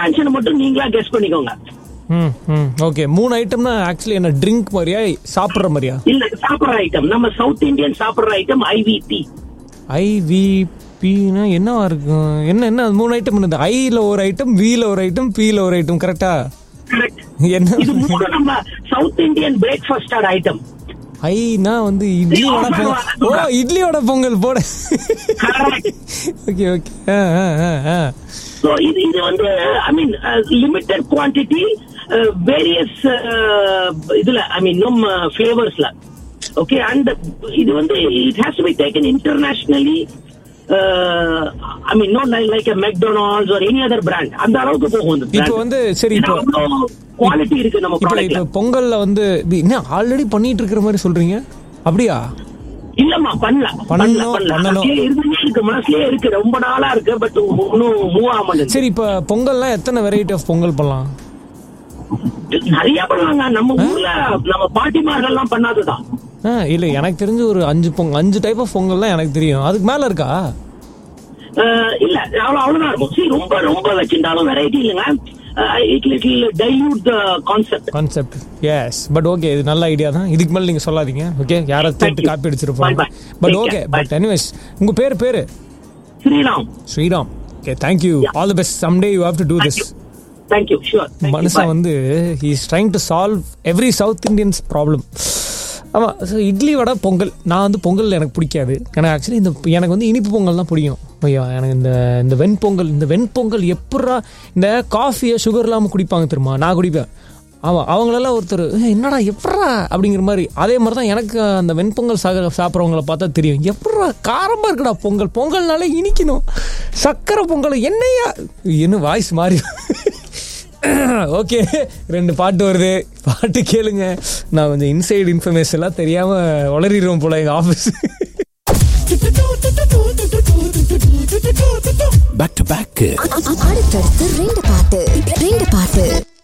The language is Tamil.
எக்ஸ்பான்ஷன் மட்டும் நீங்களா கெஸ் பண்ணிக்கோங்க ம் ம் ஓகே மூணு ஐட்டம்னா ஆக்சுவலி என்ன ட்ரிங்க் மாதிரியா சாப்பிட்ற மாதிரியா இல்ல சாப்பிடுற ஐட்டம் நம்ம சவுத் இந்தியன் சாப்பிடுற ஐட்டம் ஐவிபி ஐவிபினா என்னவா இருக்கும் என்ன என்ன அது மூணு ஐட்டம் என்னது ஐல ஒரு ஐட்டம் வில ஒரு ஐட்டம் பில ஒரு ஐட்டம் கரெக்டா கரெக்ட் என்ன இது மூணு நம்ம சவுத் இந்தியன் பிரேக்ஃபாஸ்ட் ஐட்டம் ஐனா வந்து இட்லி வடை பொங்கல் ஓ இட்லி வடை பொங்கல் போட Correct. ஓகே ஓகே ஆ ஆ ஆ ஆ ஸோ இது இது வந்து I mean limited quantity various இதுல ஐ மீன் நம் ஃபிளேவர்ஸ்ல ஓகே அண்ட் இது வந்து it has to be taken internationally I mean not like McDonald's or any other brand அந்த அளவுக்கு போகும் இந்த இப்போ வந்து சரி இப்போ குவாலிட்டி இருக்கு நம்ம இப்போ ப்ராடக்ட்ல இப்போ பொங்கல்ல வந்து இது என்ன ஆல்ரெடி பண்ணிட்டு இருக்கிற மாதிரி சொல்றீங்க அப்படியா இல்லம்மா பண்ணல பண்ணணும், பண்ணல பண்ணணும். அப்படியே இருந்துட்டே இருக்கு மனசுலயே இருக்கு ரொம்ப நாளா இருக்கு பட் இன்னும் மூவ் ஆக மாட்டேங்குது சரி இப்போ பொங்கல்லாம் எத்தனை வெரைட்டி ஆஃப் பொங்கல் பண்ணலாம் நிறைய பண்ணுவாங்க நம்ம ஊர்ல நம்ம பாட்டிமார்கள்லாம் பண்ணாததான் ஆ இல்ல எனக்கு தெரிஞ்சு ஒரு அஞ்சு பொங்கல் அஞ்சு டைப் ஆஃப் பொங்கல் தான் எனக்கு தெரியும் அதுக்கு மேல இருக்கா அஹ் இல்ல அவ்வளவு அவ்வளவுதான் இருக்கும் சரி ரொம்ப ரொம்ப வச்சிருந்தாலும் வெரைட்டி இல்லைங்க it little dilute the concept concept yes but okay இது நல்ல ஐடியா தான் இதுக்கு மேல நீங்க சொல்லாதீங்க ஓகே யாராவது Thank கேட்டு you. காப்பி அடிச்சிருப்பாங்க Bye, bye. But Take okay care. But anyways உங்க பேரு பேரு Sriram Sriram okay thank you Yeah. All the best someday you have to do this thank you sure மனுஷன் வந்து he is trying to solve every south Indians problem ஆமாம் ஸோ இட்லி வடை பொங்கல் நான் வந்து பொங்கல் எனக்கு பிடிக்காது எனக்கு ஆக்சுவலி இந்த எனக்கு வந்து இனிப்பு பொங்கல் தான் பிடிக்கும் ஐயா எனக்கு இந்த இந்த வெண்பொங்கல் இந்த வெண்பொங்கல் எப்படா இந்த காஃபியை சுகர் இல்லாமல் குடிப்பாங்க தெரியுமா நான் குடிப்பேன் ஆமாம் அவங்களெல்லாம் ஒருத்தர் "ஏய், என்னடா எப்படா அப்படிங்கிற மாதிரி அதே மாதிரி தான் எனக்கு அந்த வெண்பொங்கல் சாக சாப்பிட்றவங்கள பார்த்தா தெரியும் எப்படா காரமாக இருக்குடா பொங்கல் பொங்கல்னாலே இனிக்கணும் சக்கரை பொங்கல் என்னையா என்ன வாய்ஸ் மாறி ஓகே ரெண்டு பாட்டு வருது பாட்டு கேளுங்க நான் கொஞ்சம் இன்சைடு இன்ஃபர்மேஷன் எல்லாம் தெரியாம வளரிடுவோம் போல எங்க ஆஃபீஸ் பேக் டு பேக் அடுத்தடுத்து ரெண்டு பாட்டு ரெண்டு பாட்டு